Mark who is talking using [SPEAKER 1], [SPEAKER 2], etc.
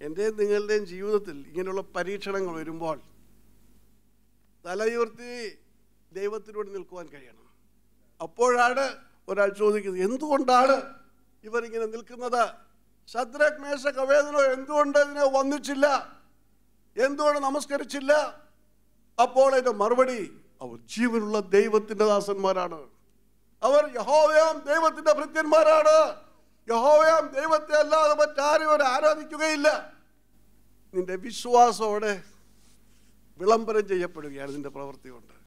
[SPEAKER 1] എൻ്റെയും നിങ്ങളുടെയും ജീവിതത്തിൽ ഇങ്ങനെയുള്ള പരീക്ഷണങ്ങൾ വരുമ്പോൾ തലയുയർത്തി ദൈവത്തിനോട് നിൽക്കുവാൻ കഴിയണം അപ്പോഴാണ് ഒരാൾ ചോദിക്കുന്നത് എന്തുകൊണ്ടാണ് ഇവർ ഇങ്ങനെ നിൽക്കുന്നത് ശദ്രക് മേശ കവേദനോ എന്തുകൊണ്ട് ഇതിനെ വന്നിച്ചില്ല എന്തുകൊണ്ട് നമസ്കരിച്ചില്ല അപ്പോൾ അതിന്റെ മറുപടി അവർ ജീവനുള്ള ദൈവത്തിന്റെ ദാസന്മാരാണ് അവർ യഹോവയാം ദൈവത്തിന്റെ ഭൃത്യന്മാരാണ് യഹോവയാം ദൈവത്തെ അല്ലാതെ മറ്റാരും അവർ ആരാധിക്കുകയില്ല നിന്റെ വിശ്വാസത്തോടെ വിളംബരം ചെയ്യപ്പെടുകയാണ് നിന്റെ പ്രവൃത്തി കൊണ്ട്